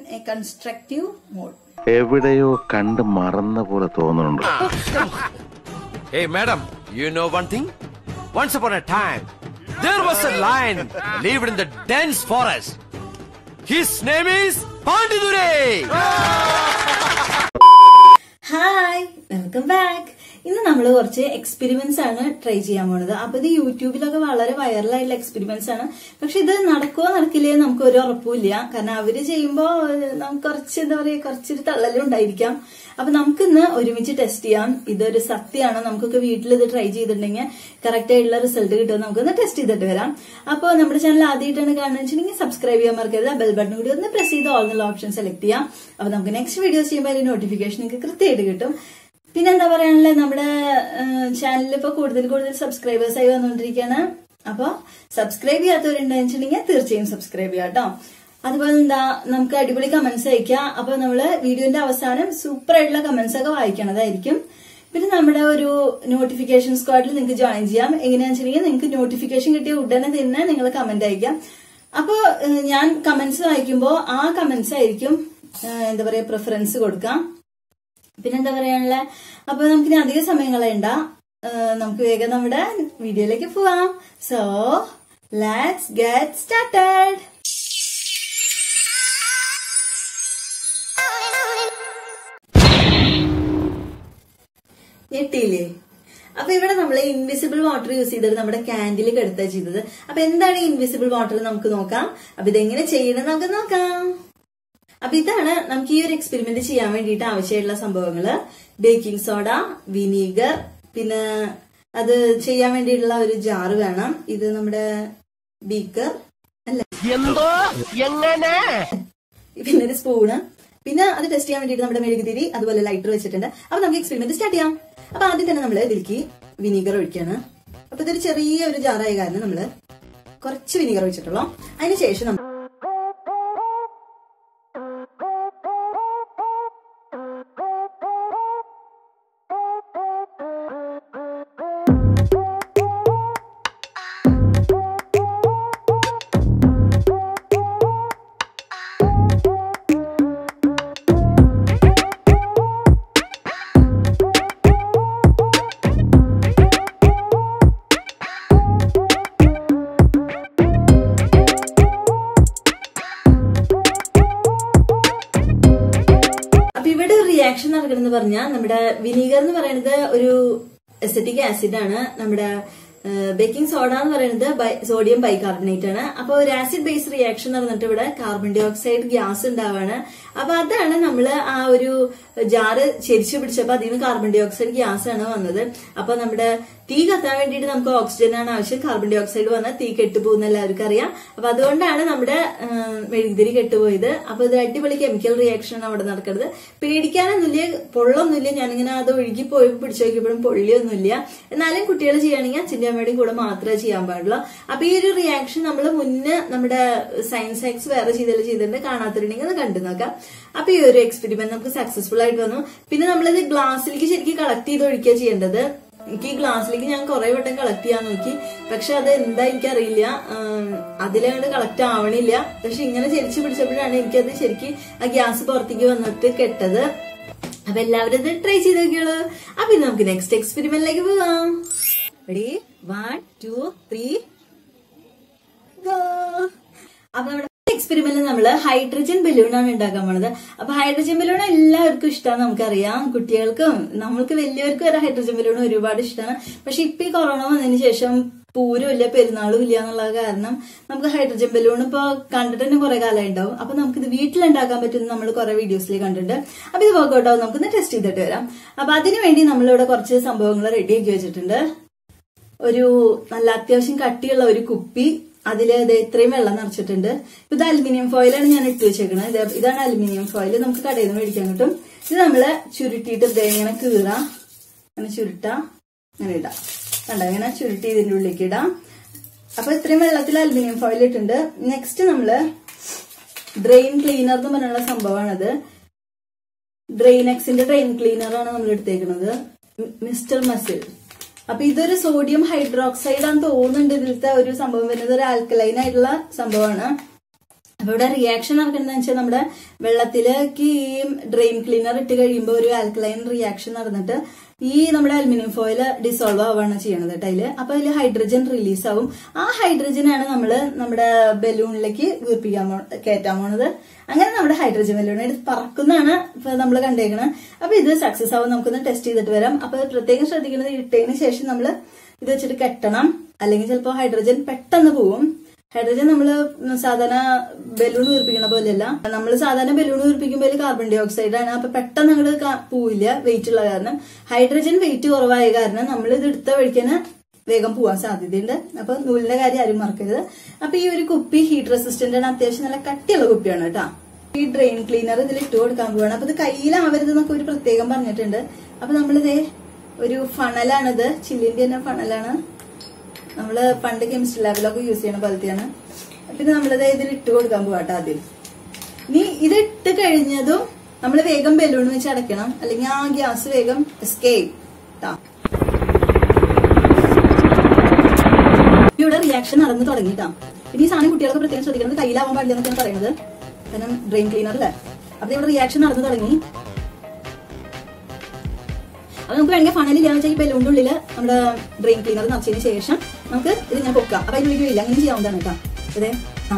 A constructive mode എവിടെയോ കണ്ട് മറന്ന പോലെ തോന്നുന്നുണ്ട് Hey, madam, you know one thing? Once upon a time, there was a lion lived in the dense forest. His name is Pandidure. Hi welcome back ഇന്ന് നമ്മൾ കുറച്ച് experiments ആണ് try ചെയ്യാൻ പോണത് അപ്പൊ ഇത് യൂട്യൂബിലൊക്കെ വളരെ വൈറലായിട്ടുള്ള എക്സ്പെരിമെന്റ്സ് ആണ് പക്ഷെ ഇത് നടക്കുമോ നടക്കില്ലേ നമുക്ക് ഒരു ഉറപ്പുമില്ല കാരണം അവര് ചെയ്യുമ്പോ ഏഹ്, നമുക്ക് കുറച്ച് എന്താ പറയാ കുറച്ചൊരു തള്ളലും ഉണ്ടായിരിക്കാം അപ്പൊ നമുക്ക് ഇന്ന് ഒരുമിച്ച് ടെസ്റ്റ് ചെയ്യാം ഇതൊരു സത്യമാണ് നമുക്കൊക്കെ വീട്ടിൽ ഇത് ട്രൈ ചെയ്തിട്ടുണ്ടെങ്കിൽ കറക്റ്റ് ആയിട്ടുള്ള റിസൾട്ട് കിട്ടും നമുക്കൊന്ന് ടെസ്റ്റ് ചെയ്തിട്ട് വരാം അപ്പോൾ നമ്മുടെ ചാനൽ ആദ്യമായിട്ടാണ് കാണുന്നത് വെച്ചിട്ടുണ്ടെങ്കിൽ സബ്സ്ക്രൈബ് ചെയ്യാൻ മറക്കരുത് ബെൽ ബട്ടൺ കൂടി ഒന്ന് പ്രസ് ചെയ്ത് ഓൾ എന്നുള്ള ഓപ്ഷൻ സെലക്ട് ചെയ്യാം അപ്പൊ നമുക്ക് നെക്സ്റ്റ് വീഡിയോസ് ചെയ്യുമ്പോൾ അതിന്റെ നോട്ടിഫിക്കേഷൻ നിങ്ങൾക്ക് കൃത്യമായിട്ട് കിട്ടും പിന്നെ എന്താ പറയാനുള്ളത് നമ്മുടെ ചാനലിൽ ഇപ്പൊ കൂടുതൽ കൂടുതൽ സബ്സ്ക്രൈബേഴ്സ് ആയി വന്നുകൊണ്ടിരിക്കുകയാണ് അപ്പൊ സബ്സ്ക്രൈബ് ചെയ്യാത്തവരുണ്ടെന്ന് വെച്ചിട്ടുണ്ടെങ്കിൽ തീർച്ചയായും സബ്സ്ക്രൈബ് ചെയ്യാം കേട്ടോ അതുപോലെ എന്താ നമുക്ക് അടിപൊളി കമന്റ്സ് അയക്കാം അപ്പൊ നമ്മള് വീഡിയോന്റെ അവസാനം സൂപ്പർ ആയിട്ടുള്ള കമന്റ്സ് ഒക്കെ വായിക്കണതായിരിക്കും പിന്നെ നമ്മുടെ ഒരു നോട്ടിഫിക്കേഷൻ സ്ക്വാഡിൽ നിങ്ങൾക്ക് ജോയിൻ ചെയ്യാം എങ്ങനെയാണെന്ന് വെച്ചിട്ടുണ്ടെങ്കിൽ നിങ്ങൾക്ക് നോട്ടിഫിക്കേഷൻ കിട്ടിയ ഉടനെ തന്നെ നിങ്ങൾ കമന്റ് അയക്കാം അപ്പൊ ഏഹ്, ഞാൻ കമന്റ്സ് വായിക്കുമ്പോൾ ആ കമന്റ്സ് ആയിരിക്കും ഏഹ്, എന്താ പറയാ പ്രിഫറൻസ് കൊടുക്കാം പിന്നെന്താ പറയാനുള്ള അപ്പൊ നമുക്കിനി അധിക സമയം കളയണ്ട ഏഹ്, നമുക്ക് വേഗം നമ്മുടെ വീഡിയോയിലേക്ക് പോവാം സോ ലെറ്റ്സ് ഗെറ്റ് സ്റ്റാർട്ടഡ് ഞെട്ടിയില്ലേ അപ്പൊ ഇവിടെ നമ്മൾ ഇൻവിസിബിൾ വാട്ടർ യൂസ് ചെയ്തിട്ട് നമ്മുടെ ക്യാൻഡിൽ കെടുത്താ ചെയ്തത് അപ്പൊ എന്താണ് ഈ ഇൻവിസിബിൾ വാട്ടർ നമുക്ക് നോക്കാം അപ്പൊ ഇതെങ്ങനെ ചെയ്യണം നമുക്ക് നോക്കാം അപ്പൊ ഇതാണ് നമുക്ക് ഈ ഒരു എക്സ്പെരിമെന്റ് ചെയ്യാൻ വേണ്ടിയിട്ട് ആവശ്യമായിട്ടുള്ള സംഭവങ്ങള് ബേക്കിംഗ് സോഡ വിനീഗർ പിന്നെ അത് ചെയ്യാൻ വേണ്ടിയിട്ടുള്ള ഒരു ജാറ് വേണം ഇത് നമ്മുടെ ബീക്കർ അല്ല എന്തോ എങ്ങനെ പിന്നെ ഒരു സ്പൂണ് പിന്നെ അത് ടെസ്റ്റ് ചെയ്യാൻ വേണ്ടിയിട്ട് നമ്മുടെ മെഴുകുതിരി അതുപോലെ ലൈറ്റർ വെച്ചിട്ടുണ്ട് അപ്പൊ നമുക്ക് എക്സ്പെരിമെന്റ് സ്റ്റാർട്ട് ചെയ്യാം അപ്പൊ ആദ്യം തന്നെ നമ്മൾ ഇതിലേക്ക് വിനീഗർ ഒഴിക്കാണ് അപ്പൊ ഇതൊരു ചെറിയ ഒരു ജാറായ കാരണം നമ്മള് കുറച്ച് വിനീഗർ ഒഴിച്ചിട്ടുള്ളൂ അതിനുശേഷം നമ്മൾ അപ്പൊ ഇവിടെ ഒരു റിയാക്ഷൻ നടക്കണമെന്ന് പറഞ്ഞാൽ നമ്മുടെ വിനീഗർ എന്ന് പറയുന്നത് ഒരു എസറ്റിക് ആസിഡ് ആണ് നമ്മുടെ ബേക്കിംഗ് സോഡ എന്ന് പറയുന്നത് സോഡിയം ബൈകാർബണേറ്റ് ആണ് അപ്പൊ ഒരു ആസിഡ് ബേസ് റിയാക്ഷൻ നടന്നിട്ട് ഇവിടെ കാർബൺ ഡൈ ഓക്സൈഡ് ഗ്യാസ് ഉണ്ടാവാണ് അപ്പൊ അതാണ് നമ്മൾ ആ ഒരു ജാറ് ചെരിച്ചു പിടിച്ചപ്പോ അതിൽ നിന്ന് കാർബൺ ഡൈ ഓക്സൈഡ് ഗ്യാസ് ആണ് വന്നത് അപ്പൊ നമ്മുടെ തീ കത്താൻ വേണ്ടിയിട്ട് നമുക്ക് ഓക്സിജൻ ആണ് ആവശ്യം കാർബൺ ഡൈ ഓക്സൈഡ് വന്നാൽ തീ കെട്ടുപോകുന്ന എല്ലാവർക്കും അറിയാം അപ്പൊ അതുകൊണ്ടാണ് നമ്മുടെ ആ, മെഴുകുതിരി കെട്ടുപോയത് അപ്പൊ ഇത് അടിപൊളി കെമിക്കൽ റിയാക്ഷൻ ആണ് അവിടെ നടക്കുന്നത് പേടിക്കാനൊന്നുമില്ല പൊള്ളൊന്നുമില്ല ഞാനിങ്ങനെ അത് ഒഴുകി പോയി പിടിച്ചു നോക്കിയപ്പോഴും പൊള്ളിയൊന്നുമില്ല എന്നാലും കുട്ടികൾ ചെയ്യുകയാണെങ്കിൽ അച്ഛൻ്റെ അമ്മയുടെയും കൂടെ മാത്രമേ ചെയ്യാൻ പാടുള്ളൂ അപ്പൊ ഈ ഒരു റിയാക്ഷൻ നമ്മൾ മുന്നേ നമ്മുടെ സയൻസ് എക്സ് വേറെ ചെയ്തതിൽ ചെയ്തിട്ടുണ്ട് കാണാത്തിട്ടുണ്ടെങ്കിൽ അത് കണ്ടു നോക്കാം അപ്പൊ ഈ ഒരു എക്സ്പെരിമെന്റ് നമുക്ക് സക്സസ്ഫുൾ ആയിട്ട് വന്നു പിന്നെ നമ്മളിത് ഗ്ലാസ്സിലേക്ക് ശരിക്കും കളക്ട് ചെയ്ത് ഒഴിക്കുക ചെയ്യേണ്ടത് എനിക്ക് ഈ ഗ്ലാസ്സിലേക്ക് ഞാൻ കുറെ വട്ടം കളക്ട് ചെയ്യാൻ നോക്കി പക്ഷെ അത് എന്താ എനിക്കറിയില്ല ആം, അതിലങ്ങോട്ട് കളക്ട് ആവണില്ല പക്ഷെ ഇങ്ങനെ ചെരിച്ചു പിടിച്ചപ്പോഴാണ് എനിക്കത് ശരിക്കും ആ ഗ്യാസ് പുറത്തേക്ക് വന്നിട്ട് കെട്ടത് അപ്പൊ എല്ലാവരും ഇത് ട്രൈ ചെയ്ത് നോക്കിയോളൂ അപ്പൊ ഇനി നമുക്ക് നെക്സ്റ്റ് എക്സ്പെരിമെന്റിലേക്ക് പോവാം റെഡി വൺ ടു ത്രീ അപ്പൊ നമ്മുടെ എക്സ്പെരിമെന്റ് നമ്മള് ഹൈഡ്രജൻ ബലൂൺ ആണ് ഉണ്ടാക്കാൻ പോണത് അപ്പൊ ഹൈഡ്രജൻ ബലൂൺ എല്ലാവർക്കും ഇഷ്ടമാണ് നമുക്കറിയാം കുട്ടികൾക്കും നമ്മൾക്ക് വലിയവർക്കും വരെ ഹൈഡ്രജൻ ബലൂൺ ഒരുപാട് ഇഷ്ടമാണ് പക്ഷെ ഇപ്പൊ ഈ കൊറോണ വന്നതിന് ശേഷം പൂരം ഇല്ല പെരുന്നാളും ഇല്ല എന്നുള്ള കാരണം നമുക്ക് ഹൈഡ്രജൻ ബലൂൺ ഇപ്പൊ കണ്ടിട്ട് തന്നെ കുറെ കാലം ഉണ്ടാവും അപ്പൊ നമുക്ക് ഇത് വീട്ടിലുണ്ടാക്കാൻ പറ്റുന്ന നമ്മൾ കുറെ വീഡിയോസിൽ കണ്ടിട്ടുണ്ട് അപ്പൊ ഇത് വർക്കൗട്ട് ആവും നമുക്കൊന്ന് ടെസ്റ്റ് ചെയ്തിട്ട് വരാം അപ്പൊ അതിനു വേണ്ടി നമ്മളിവിടെ കുറച്ച് സംഭവങ്ങൾ റെഡിയാക്കി വെച്ചിട്ടുണ്ട് ഒരു നല്ല അത്യാവശ്യം കട്ടിയുള്ള ഒരു കുപ്പി അതില് ഇത് ഇത്രയും വെള്ളം നിറച്ചിട്ടുണ്ട് ഇത് അലുമിനിയം ഫോയിലാണ് ഞാൻ ഇട്ട് വെച്ചേക്കുന്നത് ഇത് ഇതാണ് അലുമിനിയം ഫോയിൽ നമുക്ക് കടയിൽ നിന്ന് മേടിക്കാൻ കിട്ടും ഇത് നമ്മള് ചുരുട്ടിയിട്ട് ഇത് ഇങ്ങനെ കീറാം അങ്ങനെ ചുരുട്ടാം അങ്ങനെ ഇടാം കണ്ടോ ഇങ്ങനെ ചുരുട്ടി ഇതിന്റെ ഉള്ളിലേക്ക് ഇടാം അപ്പൊ ഇത്രയും വെള്ളത്തിൽ അലുമിനിയം ഫോയിൽ ഇട്ടുണ്ട് നെക്സ്റ്റ് നമ്മള് ഡ്രെയിൻ ക്ലീനർ എന്ന് പറഞ്ഞുള്ള സംഭവമാണത് ഡ്രെയിൻ എക്സിന്റെ ഡ്രെയിൻ ക്ലീനർ ആണ് നമ്മൾ എടുത്തേക്കുന്നത് മിസ്റ്റർ മസിൽ അപ്പൊ ഇതൊരു സോഡിയം ഹൈഡ്രോക്സൈഡ് ആണെന്ന് തോന്നുന്നുണ്ട് ഇതിലത്തെ ഒരു സംഭവം വരുന്നത് ഒരു ആൽക്കലൈൻ ആയിട്ടുള്ള സംഭവമാണ് അപ്പൊ ഇവിടെ റിയാക്ഷൻ നടക്കുന്നത് വെച്ചാൽ നമ്മുടെ വെള്ളത്തിലേക്ക് ഈ ഡ്രെയിൻ ക്ലീനർ ഇട്ട് കഴിയുമ്പോൾ ഒരു ആൽക്കലൈൻ റിയാക്ഷൻ നടന്നിട്ട് ഈ നമ്മുടെ അലുമിനിയം ഫോയിൽ ഡിസോൾവ് ആവുകയാണ് ചെയ്യണത് കേട്ടോ അതില് അപ്പൊ അതിൽ ഹൈഡ്രജൻ റിലീസ് ആവും ആ ഹൈഡ്രജനാണ് നമ്മൾ നമ്മുടെ ബലൂണിലേക്ക് വീർപ്പിക്കാൻ പോ കയറ്റാൻ പോണത് അങ്ങനെ നമ്മുടെ ഹൈഡ്രജൻ ബലൂൺ ഇത് പറക്കുന്നതാണ് ഇപ്പൊ നമ്മൾ കണ്ടേക്കണത് അപ്പൊ ഇത് സക്സസ് ആവും നമുക്കൊന്ന് ടെസ്റ്റ് ചെയ്തിട്ട് വരാം അപ്പൊ പ്രത്യേകം ശ്രദ്ധിക്കുന്നത് ഇട്ടതിന് ശേഷം നമ്മൾ ഇത് വെച്ചിട്ട് കെട്ടണം അല്ലെങ്കിൽ ചിലപ്പോൾ ഹൈഡ്രജൻ പെട്ടെന്ന് പോവും ഹൈഡ്രജൻ നമ്മൾ സാധാരണ ബലൂൺ വീർപ്പിക്കണ പോലെയല്ല നമ്മൾ സാധാരണ ബലൂൺ വീർപ്പിക്കുമ്പോൾ അതിൽ കാർബൺ ഡൈ ഓക്സൈഡ് ആണ് അപ്പൊ പെട്ടെന്ന് അങ്ങോട്ട് പോവില്ല വെയിറ്റ് ഉള്ള കാരണം ഹൈഡ്രജൻ വെയിറ്റ് കുറവായ കാരണം നമ്മൾ ഇത് എടുത്ത വഴിക്കന്നെ വേഗം പോവാൻ സാധ്യതയുണ്ട് അപ്പൊ നൂലിന്റെ കാര്യം ആരും മറക്കരുത് അപ്പൊ ഈ ഒരു കുപ്പി ഹീറ്റ് റെസിസ്റ്റന്റ് ആണ് അത്യാവശ്യം നല്ല കട്ടിയുള്ള കുപ്പിയാണ് കേട്ടോ ഈ ഡ്രെയിൻ ക്ലീനർ ഇതിൽ ഇട്ട് കൊടുക്കാൻ പോവാണ് അപ്പൊ ഇത് കയ്യിലാവരുത് എന്നൊക്കെ ഒരു പ്രത്യേകം പറഞ്ഞിട്ടുണ്ട് അപ്പൊ നമ്മളിതേ ഒരു ഫണലാണിത് ചില്ലിന്റെ തന്നെ ഫണലാണ് നമ്മള് പണ്ട് കെമിസ്ട്രി ലാബിലൊക്കെ യൂസ് ചെയ്യണ പോലത്തെയാണ് പിന്നെ നമ്മളിത് ഇതിൽ ഇട്ട് കൊടുക്കാൻ പോവാട്ടോ ആദ്യം ഇനി ഇത് ഇട്ട് കഴിഞ്ഞതും നമ്മൾ വേഗം ബലൂൺ വെച്ച് അടയ്ക്കണം അല്ലെങ്കിൽ ആ ഗ്യാസ് വേഗം എസ്കേപ്പ് ട്ടാ ഇവിടെ റിയാക്ഷൻ നടന്നു തുടങ്ങിട്ടാ പിന്നെ ഈ സാധനം കുട്ടികളൊക്കെ പ്രത്യേകം ശ്രദ്ധിക്കുന്നത് കയ്യിലാവാൻ പാടില്ല എന്നൊക്കെയാണ് പറയുന്നത് കാരണം ഡ്രെയിൻ ക്ലീനർ അല്ലേ അപ്പൊ ഇവിടെ റിയാക്ഷൻ നടന്നു തുടങ്ങി അത് നമുക്ക് വേണമെങ്കിൽ ഫണലില്ലാന്ന് വെച്ചാൽ ഈ ബലൂണിന്റെ ഉള്ളില് നമ്മുടെ ഡ്രെയിൻ ക്ലീനർ നിറച്ചതിന് ശേഷം നമുക്ക് ഇത് ഇങ്ങനെ പൊക്കാം അപ്പൊ അതിന് ഒഴിക്കില്ല അങ്ങനെ ചെയ്യാവുന്നതാണ് കേട്ടോ അതെ ആ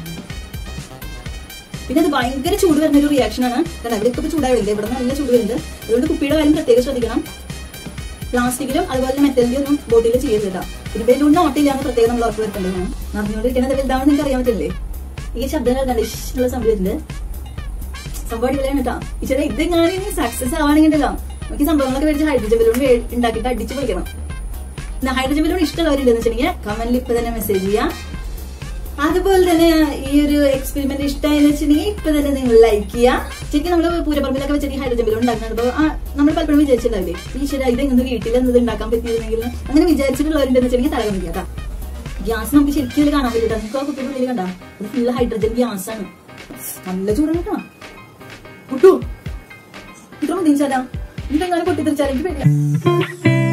പിന്നെ അത് ഭയങ്കര ചൂട് വരുന്ന ഒരു റിയാക്ഷൻ ആണ് കാരണം ഇവിടെ ഇപ്പൊ ചൂടാവില്ല ഇവിടെ നല്ല ചൂട് വരുന്നുണ്ട് അതുകൊണ്ട് കുപ്പിയുടെ കാര്യം പ്രത്യേകം ശ്രദ്ധിക്കണം പ്ലാസ്റ്റിക്കിലും അതുപോലെ മെറ്റലിലും ഒന്നും ബോട്ടിൽ ചെയ്യരുത് കേട്ടോ പിന്നെ ബലൂൺ നോട്ടില്ലാന്ന് പ്രത്യേകം നമ്മൾ ഉറപ്പ് വരുത്തേണ്ടതാണ് നിറഞ്ഞുകൊണ്ടിരിക്കുന്നത് വലുതാണെന്ന് നിങ്ങൾക്ക് അറിയാൻ പറ്റില്ലേ ഈ ശബ്ദം കേൾക്കാണ്ട് ഇഷ്ടമുള്ള സംഭവത്തിന്റെ സംഭവം അടിപൊളിയാണ് കേട്ടോ ഈശ്വര ഇത് ഞാൻ ഇനി സക്സസ് ആവാണെങ്കിൽ ഉണ്ടല്ലോ നമുക്ക് ഈ സംഭവങ്ങളൊക്കെ മേടിച്ച് ഹൈഡ്രജൻ ബലൂൺ ഉണ്ടാക്കിയിട്ട് അടിച്ച് പൊളിക്കണം പിന്നെ ഹൈഡ്രജൻ ബലൂൺ ഇഷ്ടമുള്ളവരുണ്ടെന്ന് വെച്ചിട്ടുണ്ടെങ്കിൽ കമന്റിൽ ഇപ്പൊ തന്നെ മെസ്സേജ് ചെയ്യാം അതുപോലെ തന്നെ ഈ ഒരു എക്സ്പെരിമെന്റ് ഇഷ്ടമായെന്ന് വെച്ചിട്ടുണ്ടെങ്കിൽ ഇപ്പൊ തന്നെ നിങ്ങൾ ലൈക്ക് ചെയ്യുക ശരിക്കും നമ്മൾ പൂരപ്പറമ്പിലൊക്കെ വെച്ചിട്ട് ഹൈഡ്രജൻ ബലൂൺ ഉണ്ടാക്കുന്നുണ്ട് ആ നമ്മൾ പലപ്പോഴും വിചാരിച്ചിട്ടുണ്ടാവില്ലേ ഈശ്വര ഇത് ഇങ്ങനെ വീട്ടിൽ എന്നത് ഉണ്ടാക്കാൻ പറ്റിയിരുന്നെങ്കിൽ അങ്ങനെ വിചാരിച്ചിട്ടുള്ളവരുണ്ടെന്ന് വെച്ചിട്ടുണ്ടെങ്കിൽ തല കമ്മിക്കുക കേട്ടോ ഗ്യാസ് നമുക്ക് ശരിക്കും ഇതിൽ കാണാൻ പറ്റില്ല നമുക്ക് ആ കുപ്പിയുടെ ഉള്ളിൽ കണ്ടാ അത് ഫുള്ള് ഹൈഡ്രജൻ ഗ്യാസ് ആണ് നല്ല ചൂടാണ് കേട്ടോ കുട്ടു ഇത്ര മതി ചേട്ടാ ഇതെങ്ങനെ പൊട്ടിത്തെറിച്ചാൽ എനിക്ക് പേടിയാ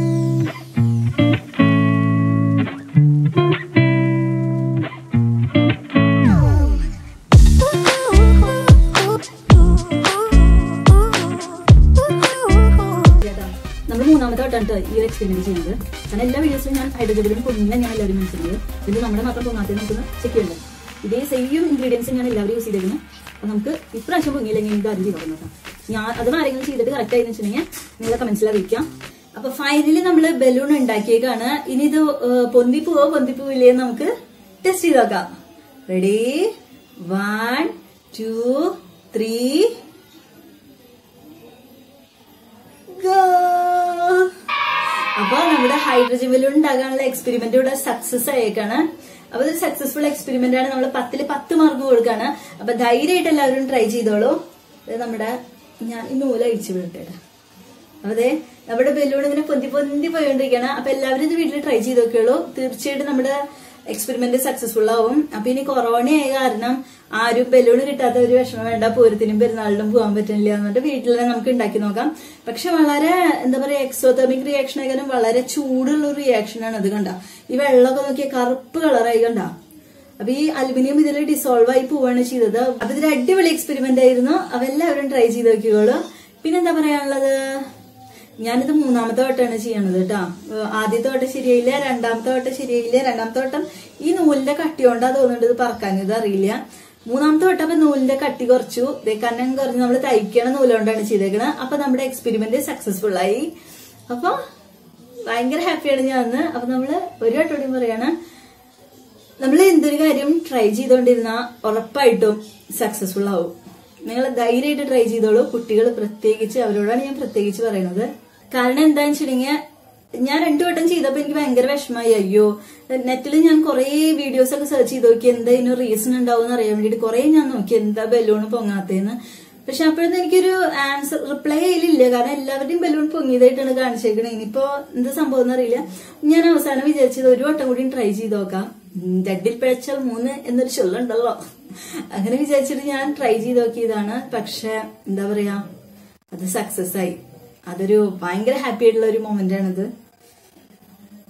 ചേട്ടാ നമ്മൾ മൂന്നാമത്തെ വട്ടമാണ് ട്ടോ ഈ ഒരു എക്സ്പെരിമെന്റ് ചെയ്യുന്നത് കാരണം എല്ലാ വീഡിയോസിലും ഞാൻ ഹൈഡ്രജനിലും പൊങ്ങുന്ന ഞാൻ എല്ലാവരും മനസ്സിലുള്ളത് ഇത് നമ്മുടെ മാത്രം പൊങ്ങാത്തത് നമുക്കൊന്ന് ചെക്ക് ചെയ്യണ്ടേ ഇതേ സെയിം ഇൻഗ്രീഡിയൻസ് ഞാൻ എല്ലാവരും യൂസ് ചെയ്തേക്കുന്നത് അപ്പൊ നമുക്ക് ഇപ്രാവശ്യം പൊങ്ങിയില്ലെങ്കിൽ എനിക്ക് ആദ്യം ചെയ്ത് നോക്കാം ഞാൻ അതും ആരെങ്കിലും ചെയ്തിട്ട് കറക്റ്റ് ആയെന്ന് വെച്ചിട്ടുണ്ടെങ്കിൽ നിങ്ങളെ കമന്റ്സിൽ അറിയിക്കാം അപ്പൊ ഫൈനലി നമ്മൾ ബലൂൺ ഉണ്ടാക്കിയേക്കാണ് ഇനി ഇത് ഏഹ്, പൊന്തിപ്പോവോ പൊന്തിപ്പോവില്ലേ എന്ന് നമുക്ക് ടെസ്റ്റ് ചെയ്ത് നോക്കാം ready one two three Go! അപ്പൊ നമ്മുടെ ഹൈഡ്രജൻ ബലൂൺ ഉണ്ടാകാനുള്ള എക്സ്പെരിമെന്റ് ഇവിടെ സക്സസ് ആയേക്കാണ് അപ്പൊ ഇത് സക്സസ്ഫുൾ എക്സ്പെരിമെന്റ് ആണ് നമ്മൾ പത്തില് പത്ത് മാർക്ക് കൊടുക്കാണ് അപ്പൊ ധൈര്യമായിട്ട് എല്ലാവരും ട്രൈ ചെയ്തോളൂ ഇത് നമ്മുടെ ഞാൻ ഈ നൂല് അഴിച്ചു വിടട്ടെ അപ്പൊ അതെ നമ്മുടെ ബലൂൺ ഇങ്ങനെ പൊന്തി പൊന്തി പോയോണ്ടിരിക്കണം അപ്പൊ എല്ലാവരും ഇത് വീട്ടിൽ ട്രൈ ചെയ്ത് നോക്കിയുള്ളൂ തീർച്ചയായിട്ടും നമ്മുടെ എക്സ്പെരിമെന്റ് സക്സസ്ഫുൾ ആവും അപ്പൊ ഇനി കൊറോണ ആയ കാരണം ആരും ബലൂൺ കിട്ടാത്ത ഒരു വിഷമം വേണ്ട പൂരത്തിനും പെരുന്നാളിനും പോകാൻ പറ്റില്ല എന്നിട്ട് വീട്ടിൽ തന്നെ നമുക്ക് ഉണ്ടാക്കി നോക്കാം പക്ഷെ വളരെ എന്താ പറയാ എക്സോതെർമിക് റിയാക്ഷൻ ആയാലും വളരെ ചൂടുള്ള ഒരു റിയാക്ഷൻ ആണ് ഇത് കണ്ട ഈ വെള്ളമൊക്കെ നോക്കിയാൽ കറുപ്പ് കളറായി കണ്ട അപ്പൊ ഈ അലുമിനിയം ഇതിൽ ഡിസോൾവ് ആയി പോവാണ് ചെയ്തത് അപ്പൊ ഇതൊരു അടിപൊളി എക്സ്പെരിമെന്റ് ആയിരുന്നു അപ്പൊ എല്ലാവരും ട്രൈ ചെയ്ത് നോക്കിക്കോളൂ പിന്നെന്താ പറയാനുള്ളത് ഞാനിത് മൂന്നാമത്തെ വട്ടമാണ് ചെയ്യണത് കേട്ടോ ആദ്യത്തെ വട്ടം ശരിയായില്ല രണ്ടാമത്തെ വട്ടം ശരിയായില്ല രണ്ടാമത്തെ വട്ടം ഈ നൂലിന്റെ കട്ടി കൊണ്ടാ തോന്നുന്നുണ്ട് ഇത് പറക്കാൻ ഇത് അറിയില്ല മൂന്നാമത്തെ വട്ടം അപ്പൊ നൂലിന്റെ കട്ടി കുറച്ചു ദേ കനം കുറഞ്ഞ് നമ്മൾ തയ്ക്കണ നൂലുകൊണ്ടാണ് ചെയ്തേക്കണത് അപ്പൊ നമ്മുടെ എക്സ്പെരിമെന്റ് സക്സസ്ഫുൾ ആയി അപ്പൊ ഭയങ്കര ഹാപ്പിയാണ് ഞാൻ അന്ന് അപ്പൊ നമ്മള് ഒരു വട്ടോടെയും പറയാണ് നമ്മൾ എന്തൊരു കാര്യം ട്രൈ ചെയ്തുകൊണ്ടിരുന്ന ഉറപ്പായിട്ടും സക്സസ്ഫുൾ ആവും നിങ്ങൾ ധൈര്യമായിട്ട് ട്രൈ ചെയ്തോളൂ കുട്ടികൾ പ്രത്യേകിച്ച് അവരോടാണ് ഞാൻ പ്രത്യേകിച്ച് പറയുന്നത് കാരണം എന്താന്ന് വെച്ചിട്ടുണ്ടെങ്കിൽ ഞാൻ രണ്ടു വട്ടം ചെയ്തപ്പോ എനിക്ക് ഭയങ്കര വിഷമായി അയ്യോ നെറ്റിൽ ഞാൻ കുറെ വീഡിയോസ് ഒക്കെ സെർച്ച് ചെയ്ത് നോക്കി എന്താ ഇതിന് റീസൺ ഉണ്ടാവും എന്ന് അറിയാൻ വേണ്ടിട്ട് കുറെ ഞാൻ നോക്കി എന്താ ബലൂൺ പൊങ്ങാത്തേന്ന് പക്ഷെ അപ്പോഴൊന്നും എനിക്കൊരു ആൻസർ റിപ്ലൈ ചെയ്യലില്ല കാരണം എല്ലാവരുടെയും ബലൂൺ പൊങ്ങിയതായിട്ടാണ് കാണിച്ചേക്കണത് ഇനിയിപ്പോ എന്ത് സംഭവം എന്നറിയില്ല ഞാൻ അവസാനം വിചാരിച്ചത് ഒരു വട്ടം കൂടി ട്രൈ ചെയ്ത് നോക്കാം ഉം, രണ്ടിൽ പിഴച്ചാൽ മൂന്ന് എന്നൊരു ചൊല്ലുണ്ടല്ലോ അങ്ങനെ വിചാരിച്ചിട്ട് ഞാൻ ട്രൈ ചെയ്ത് നോക്കിയതാണ് പക്ഷെ എന്താ പറയാ അത് സക്സസ് ആയി അതൊരു ഭയങ്കര ഹാപ്പി ആയിട്ടുള്ള ഒരു മൊമെന്റ് ആണിത്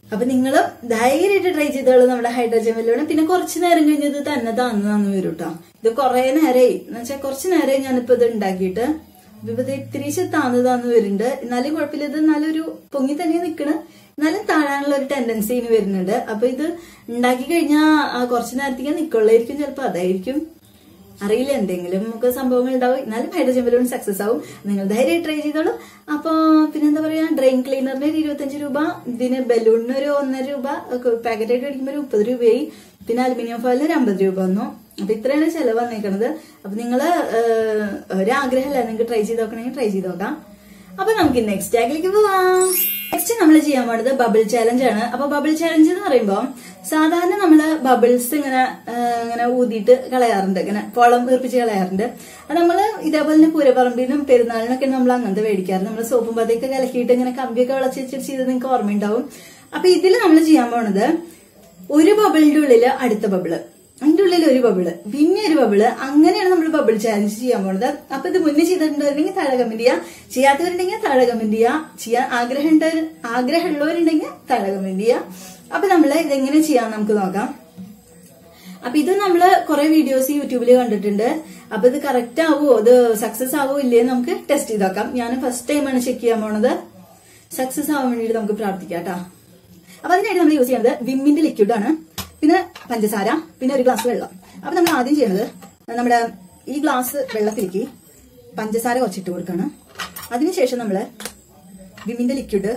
അപ്പൊ നിങ്ങൾ ധൈര്യമായിട്ട് ട്രൈ ചെയ്തോളൂ നമ്മുടെ ഹൈഡ്രജൻ ബലൂൺ പിന്നെ കുറച്ച് നേരം കഴിഞ്ഞത് തന്നെ താന്ന് താന്ന് വരും കേട്ടോ ഇത് കുറെ നേരമായി എന്ന് വെച്ചാൽ കുറച്ച് നേരമായി ഞാനിപ്പോ ഇത് ഉണ്ടാക്കിയിട്ട് അപ്പൊ ഇത് ഇത്തിരി താന്ന് താന്ന് വരുന്നുണ്ട് എന്നാലും കുഴപ്പമില്ല ഇത് നല്ലൊരു പൊങ്ങി തന്നെ നിക്കണ് എന്നാലും താഴാനുള്ള ഒരു ടെൻഡൻസി ഇനി വരുന്നുണ്ട് അപ്പൊ ഇത് ഉണ്ടാക്കി കഴിഞ്ഞാൽ കുറച്ച് നേരത്തേക്ക് നിക്കുള്ളായിരിക്കും ചിലപ്പോ അതായിരിക്കും അറിയില്ല എന്തെങ്കിലും നമുക്ക് സംഭവങ്ങൾ ഉണ്ടാവും എന്നാലും ഹൈഡ്രജൻ ബലൂൺ സക്സസ് ആവും നിങ്ങൾ ധൈര്യം ട്രൈ ചെയ്തോളൂ അപ്പൊ പിന്നെന്താ പറയാ ഡ്രെയിൻ ക്ലീനറിന് ഒരു ഇരുപത്തഞ്ച് രൂപ ഇതിന് ബലൂണിന് ഒരു ഒന്നര രൂപ പാക്കറ്റ് ആയിട്ട് മേടിക്കുമ്പോൾ ഒരു മുപ്പത് രൂപയായി പിന്നെ അലുമിനിയം ഫോയിലിന് ഒരു അമ്പത് രൂപ വന്നു അപ്പൊ ഇത്രയാണ് ചെലവ് വന്നേക്കണത് അപ്പൊ നിങ്ങള് ഏഹ്, ഒരാഗ്രഹമല്ല നിങ്ങൾക്ക് ട്രൈ ചെയ്ത് നോക്കണമെങ്കിൽ ട്രൈ ചെയ്ത് നോക്കാം അപ്പൊ നമുക്ക് നെക്സ്റ്റ് ടാഗിലേക്ക് പോവാം നെക്സ്റ്റ് നമ്മൾ ചെയ്യാൻ പോണത് ബബിൾ ചാലഞ്ച് ആണ് അപ്പൊ ബബിൾ ചാലഞ്ച് എന്ന് പറയുമ്പോൾ സാധാരണ നമ്മള് ബബിൾസ് ഇങ്ങനെ ആ, ഇങ്ങനെ ഊതിയിട്ട് കളയാറുണ്ട് ഇങ്ങനെ കുളം വീർപ്പിച്ച് കളയാറുണ്ട് അത് നമ്മള് ഇതേപോലെ തന്നെ പൂരപ്പറമ്പിനും പെരുന്നാളിനൊക്കെ നമ്മൾ അങ്ങനത്തെ മേടിക്കാറ് നമ്മൾ സോപ്പും പതയൊക്കെ കലക്കിയിട്ട് ഇങ്ങനെ കമ്പിയൊക്കെ വിളച്ചിട്ട് ചെയ്ത് നിങ്ങൾക്ക് ഓർമ്മയുണ്ടാവും അപ്പൊ ഇതിൽ നമ്മൾ ചെയ്യാൻ പോണത് ഒരു ബബിളിന്റെ ഉള്ളില് അടുത്ത ബബിള് അതിന്റെ ഉള്ളിൽ ഒരു ബബിള് പിന്നെ ഒരു ബബിള് അങ്ങനെയാണ് നമ്മൾ ബബിൾ ചാലഞ്ച് ചെയ്യാൻ പോണത് അപ്പൊ ഇത് മുന്നേ ചെയ്തിട്ടുണ്ടെങ്കിൽ താഴെ കമന്റ് ചെയ്യാം ചെയ്യാത്തവരുണ്ടെങ്കിൽ താഴെ കമന്റ് ചെയ്യാം ചെയ്യാൻ ആഗ്രഹം ആഗ്രഹമുള്ളവരുണ്ടെങ്കിൽ താഴെ കമന്റ് ചെയ്യാം അപ്പൊ നമ്മൾ ഇതെങ്ങനെ ചെയ്യാൻ നമുക്ക് നോക്കാം അപ്പൊ ഇത് നമ്മള് കുറെ വീഡിയോസ് യൂട്യൂബിൽ കണ്ടിട്ടുണ്ട് അപ്പൊ ഇത് കറക്റ്റ് ആവോ ഇത് സക്സസ് ആവോ ഇല്ലേ നമുക്ക് ടെസ്റ്റ് ചെയ്ത് നോക്കാം ഞാൻ ഫസ്റ്റ് ടൈമാണ് ചെക്ക് ചെയ്യാൻ പോണത് സക്സസ് ആവാൻ വേണ്ടിയിട്ട് നമുക്ക് പ്രാർത്ഥിക്കാം കേട്ടോ അപ്പൊ അതിനായിട്ട് നമ്മൾ യൂസ് ചെയ്യുന്നത് വിമ്മിന്റെ ലിക്വിഡ് ആണ് പിന്നെ പഞ്ചസാര പിന്നെ ഒരു ഗ്ലാസ് വെള്ളം അപ്പൊ നമ്മൾ ആദ്യം ചെയ്യുന്നത് നമ്മുടെ ഈ ഗ്ലാസ് വെള്ളത്തിലേക്ക് പഞ്ചസാര കുറച്ചിട്ട് കൊടുക്കാണ് അതിനുശേഷം നമ്മള് വിമ്മിന്റെ ലിക്വിഡ്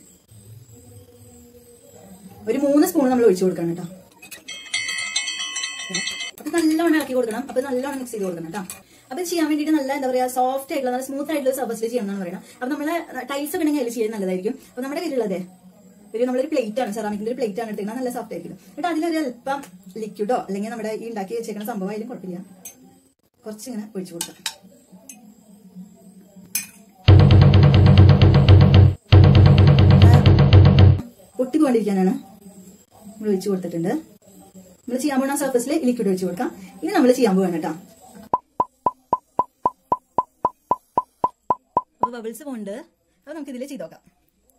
ഒരു മൂന്ന് സ്പൂൺ നമ്മൾ ഒഴിച്ചു കൊടുക്കണം കേട്ടോ അപ്പൊ നല്ലോണം ഇളക്കി കൊടുക്കണം അപ്പൊ നല്ലോണം മിക്സ് ചെയ്ത് കൊടുക്കണം കേട്ടോ അപ്പൊ ഇത് ചെയ്യാൻ വേണ്ടിയിട്ട് നല്ല എന്താ പറയാ സോഫ്റ്റ് ആയിട്ടുള്ള നല്ല സ്മൂത്ത് ആയിട്ടുള്ള സർഫസിൽ ചെയ്യണമെന്നാണ് പറയുന്നത് അപ്പൊ നമ്മള് ടൈൽസ് ഒക്കെ ഉണ്ടെങ്കിൽ അതിൽ ചെയ്യാൻ നല്ലതായിരിക്കും അപ്പൊ നമ്മുടെ കയ്യിലുള്ളത് ഒരു നമ്മളൊരു പ്ലേറ്റ് ആണ് സെറാമിക്കിന്റെ ഒരു പ്ലേറ്റ് ആണ് എടുത്തിരുന്നത് നല്ല സോഫ്റ്റ് ആയിരിക്കും എന്നിട്ട് അതിലൊരു അല്പം ലിക്വിഡോ അല്ലെങ്കിൽ നമ്മുടെ ഈ ഉണ്ടാക്കി വെച്ചേക്കുന്ന സംഭവം ആയാലും കുഴപ്പമില്ല കുറച്ചിങ്ങനെ ഒഴിച്ചു കൊടുക്കാം പൊട്ടി പോകാണ്ടിരിക്കാനാണ് നമ്മൾ ഒഴിച്ചു കൊടുത്തിട്ടുണ്ട് നമ്മൾ ചെയ്യാൻ പോകുന്ന സർഫസിൽ ലിക്വിഡ് ഒഴിച്ചു കൊടുക്കാം ഇനി നമ്മൾ ചെയ്യാൻ പോവാണ് കേട്ടോ അപ്പൊ ബബിൾസ് പോണ്ട് അപ്പൊ നമുക്ക് ഇതിൽ ചെയ്ത് നോക്കാം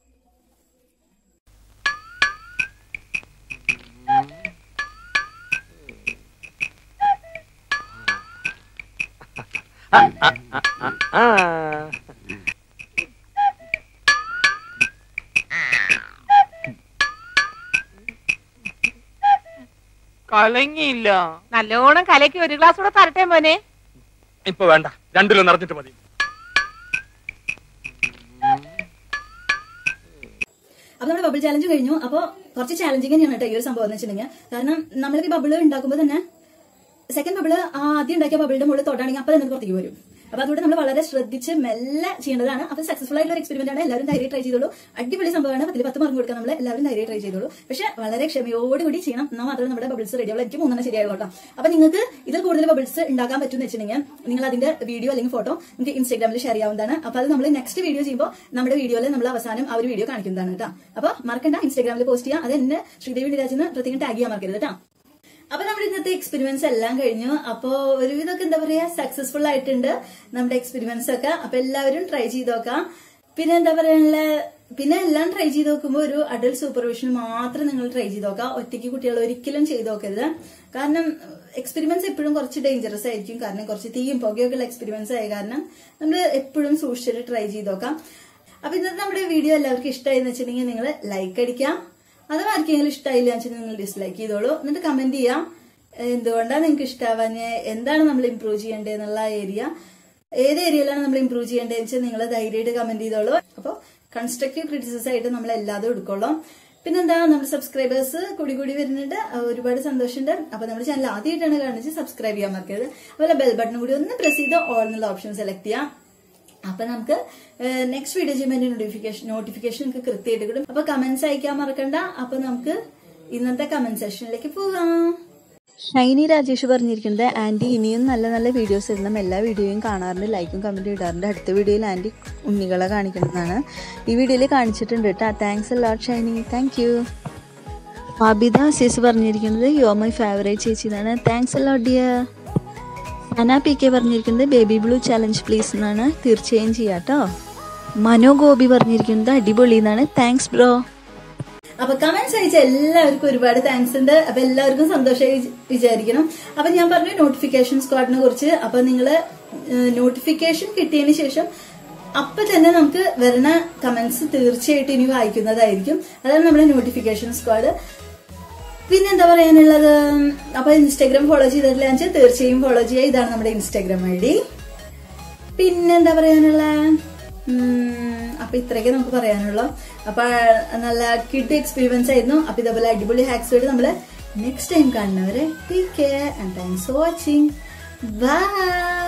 കലങ്ങിയില്ല നല്ലോണം കലക്കി ഒരു ഗ്ലാസ് കൂടെ തരട്ടെ മോനെ ഇപ്പൊ വേണ്ട രണ്ടിലും നിറഞ്ഞിട്ട് മതി അപ്പൊ നമ്മുടെ ബബിൾ ചാലഞ്ച് കഴിഞ്ഞു അപ്പൊ കുറച്ച് ചാലഞ്ചിങ് തന്നെയാണ് കേട്ടോ ഈ ഒരു സംഭവം എന്ന് വെച്ചിട്ടുണ്ടെങ്കിൽ കാരണം നമ്മളിപ്പോ ഈ ബബിൾ ഉണ്ടാക്കുമ്പോൾ തന്നെ സെക്കൻഡ് ബബിള് ആദ്യം ഉണ്ടാക്കിയ ബബിളിന്റെ മുകളിൽ തൊട്ടാണെങ്കിൽ അപ്പൊ തന്നെ അത് പുറത്തേക്ക് വരും അപ്പൊ അതുകൊണ്ട് നമ്മൾ വളരെ ശ്രദ്ധിച്ച് മെല്ലെ ചെയ്യേണ്ടതാണ് അപ്പൊ സക്സസ്ഫുൾ ആയിട്ടുള്ള ഒരു എക്സ്പെരിമെന്റ് ആണ് എല്ലാവരും ധൈര്യം ട്രൈ ചെയ്തോളൂ അടിപൊളി സംഭവമാണ് പത്തിൽ പത്ത് മാർക്ക് കൊടുക്കാൻ നമ്മൾ എല്ലാവരും ധൈര്യം ട്രൈ ചെയ്തോളൂ പക്ഷെ വളരെ ക്ഷമയോടുകൂടി ചെയ്യണം എന്നാൽ മാത്രമേ നമ്മുടെ ബബിൾസ് റെഡി ആവുള്ളൂ എനിക്ക് മൂന്നെണ്ണം ശരിയായുള്ളൂ കേട്ടോ അപ്പൊ നിങ്ങൾക്ക് ഇതിൽ കൂടുതൽ ബബിൾസ് ഉണ്ടാക്കാൻ പറ്റുമെന്ന് വെച്ചിട്ടുണ്ടെങ്കിൽ നിങ്ങൾ അതിന്റെ വീഡിയോ അല്ലെങ്കിൽ ഫോട്ടോ നിങ്ങൾക്ക് ഇൻസ്റ്റാഗ്രാമിൽ ഷെയർ ചെയ്യാവുന്നതാണ് അപ്പൊ അത് നമ്മൾ നെക്സ്റ്റ് വീഡിയോ ചെയ്യുമ്പോൾ നമ്മുടെ വീഡിയോയിൽ നമ്മൾ അവസാനം ആ ഒരു വീഡിയോ കാണിക്കുന്നതാണ് കേട്ടോ അപ്പൊ മറക്കണ്ട ഇൻസ്റ്റാഗ്രാമിൽ പോസ്റ്റ് ചെയ്യാം അത് എന്നെ ശ്രീദേവി നിരാജെന്ന് പ്രത്യേകം ടാഗ് ചെയ്യാൻ മറക്കരുത് കേട്ടോ അപ്പൊ നമ്മുടെ ഇന്നത്തെ എക്സ്പെരിമെന്റ്സ് എല്ലാം കഴിഞ്ഞു അപ്പോ ഒരുവിധമൊക്കെ എന്താ പറയാ സക്സസ്ഫുൾ ആയിട്ടുണ്ട് നമ്മുടെ എക്സ്പെരിമെന്റ്സ് ഒക്കെ അപ്പൊ എല്ലാവരും ട്രൈ ചെയ്ത് നോക്കാം പിന്നെ എന്താ പറയാനുള്ള പിന്നെ എല്ലാം ട്രൈ ചെയ്ത് നോക്കുമ്പോൾ ഒരു അഡൽട്ട് സൂപ്പർവിഷൻ മാത്രം നിങ്ങൾ ട്രൈ ചെയ്ത് നോക്കാം ഒറ്റയ്ക്ക് കുട്ടികൾ ഒരിക്കലും ചെയ്ത് നോക്കരുത് കാരണം എക്സ്പെരിമെന്റ്സ് എപ്പോഴും കുറച്ച് ഡേഞ്ചറസ് ആയിരിക്കും കാരണം കുറച്ച് തീയും പുകയൊക്കെ ഉള്ള എക്സ്പെരിമെന്റ്സ് ആയ കാരണം നമ്മൾ എപ്പോഴും സൂക്ഷിച്ചിട്ട് ട്രൈ ചെയ്ത് നോക്കാം അപ്പൊ ഇന്നത്തെ നമ്മുടെ വീഡിയോ എല്ലാവർക്കും ഇഷ്ടമായി എന്ന് വെച്ചിട്ടുണ്ടെങ്കിൽ നിങ്ങൾ ലൈക്ക് അടിക്കാം അഥവാ ആർക്കെങ്കിലും ഇഷ്ടമായില്ല എന്ന് വെച്ചാൽ നിങ്ങൾ ഡിസ്ലൈക്ക് ചെയ്തോളൂ എന്നിട്ട് കമന്റ് ചെയ്യാം എന്തുകൊണ്ടാണ് നിങ്ങൾക്ക് ഇഷ്ടാവാഞ്ഞ് എന്താണ് നമ്മൾ ഇമ്പ്രൂവ് ചെയ്യേണ്ടത് എന്നുള്ള ഏരിയ ഏത് ഏരിയയിലാണ് നമ്മൾ ഇമ്പ്രൂവ് ചെയ്യേണ്ടതെന്ന് വെച്ചാൽ നിങ്ങൾ ധൈര്യമായിട്ട് കമന്റ് ചെയ്തോളൂ അപ്പോൾ കൺസ്ട്രക്റ്റീവ് ക്രിറ്റിസിസം ആയിട്ട് നമ്മൾ എല്ലാതും എടുക്കോളാം പിന്നെന്താ നമ്മുടെ സബ്സ്ക്രൈബേഴ്സ് കൂടി കൂടി വരുന്നുണ്ട് അഹ് ഒരുപാട് സന്തോഷമുണ്ട് അപ്പൊ നമ്മുടെ ചാനൽ ആദ്യമായിട്ടാണ് കാണുന്നത് സബ്സ്ക്രൈബ് ചെയ്യാൻ മറക്കരുത് അതുപോലെ ബെൽ ബട്ടൺ കൂടി ഒന്ന് പ്രസ് ചെയ്ത് ഓൾ എന്നുള്ള ഓപ്ഷൻ സെലക്ട് ചെയ്യാം അപ്പൊ നമുക്ക് നെക്സ്റ്റ് വീഡിയോ ചെയ്യുമ്പോൾ നോട്ടിഫിക്കേഷൻ നോട്ടിഫിക്കേഷൻ നിങ്ങൾക്ക് കൃത്യമായിട്ട് കിട്ടും അപ്പൊ കമന്റ്സ് അയക്കാൻ മറക്കണ്ട അപ്പൊ നമുക്ക് ഇന്നത്തെ കമന്റ് സെഷനിലേക്ക് പോകാം ഷൈനി രാജേഷ് പറഞ്ഞിരിക്കുന്നത് ആൻറ്റി ഇനിയും നല്ല നല്ല വീഡിയോസ് ഇടണം എല്ലാ വീഡിയോയും കാണാറുണ്ട് ലൈക്കും കമൻറ്റും ഇടാറുണ്ട് അടുത്ത വീഡിയോയിൽ ആൻറ്റി ഉണ്ണികളെ കാണിക്കുന്നതാണ് ഈ വീഡിയോയിൽ കാണിച്ചിട്ടുണ്ട് കേട്ടോ thanks lot Shiny thank you Fabitha Azeez പറഞ്ഞിരിക്കുന്നത് യു മൈ ഫേവറേറ്റ് ചേച്ചി എന്നാണ് thanks lot dear Sana P K പറഞ്ഞിരിക്കുന്നത് ബേബി ബ്ലൂ ചലഞ്ച് പ്ലീസ് എന്നാണ് തീർച്ചയായും ചെയ്യാം കേട്ടോ മനോ ഗോപി പറഞ്ഞിരിക്കുന്നത് അടിപൊളി എന്നാണ് താങ്ക്സ് ബ്രോ അപ്പൊ കമന്റ്സ് അയച്ച എല്ലാവർക്കും ഒരുപാട് താങ്ക്സ് ഉണ്ട് അപ്പൊ എല്ലാവർക്കും സന്തോഷമായി വിചാരിക്കണം അപ്പൊ ഞാൻ പറഞ്ഞു നോട്ടിഫിക്കേഷൻ സ്ക്വാഡിനെ കുറിച്ച് അപ്പൊ നിങ്ങള് നോട്ടിഫിക്കേഷൻ കിട്ടിയതിന് ശേഷം അപ്പൊ തന്നെ നമുക്ക് വരുന്ന കമന്റ്സ് തീർച്ചയായിട്ടും ഇനി വായിക്കുന്നതായിരിക്കും അതാണ് നമ്മുടെ നോട്ടിഫിക്കേഷൻ സ്ക്വാഡ് പിന്നെന്താ പറയാനുള്ളത് അപ്പൊ ഇൻസ്റ്റാഗ്രാം ഫോളോ ചെയ്തിട്ടില്ല വെച്ചാൽ തീർച്ചയായും ഫോളോ ചെയ്യുക ഇതാണ് നമ്മുടെ ഇൻസ്റ്റാഗ്രാം ഐ ഡി പിന്നെന്താ പറയാനുള്ള ഉം, അപ്പൊ ഇത്രയൊക്കെ നമുക്ക് പറയാനുള്ളൂ അപ്പൊ നല്ല കിഡ് എക്സ്പീരിയൻസ് ആയിരുന്നു അപ്പൊ ഇതേപോലെ അടിപൊളി ഹാക്സ് ആയിട്ട് നമ്മള് നെക്സ്റ്റ് ടൈം കാണുന്നവരെ take care and thanks for watching by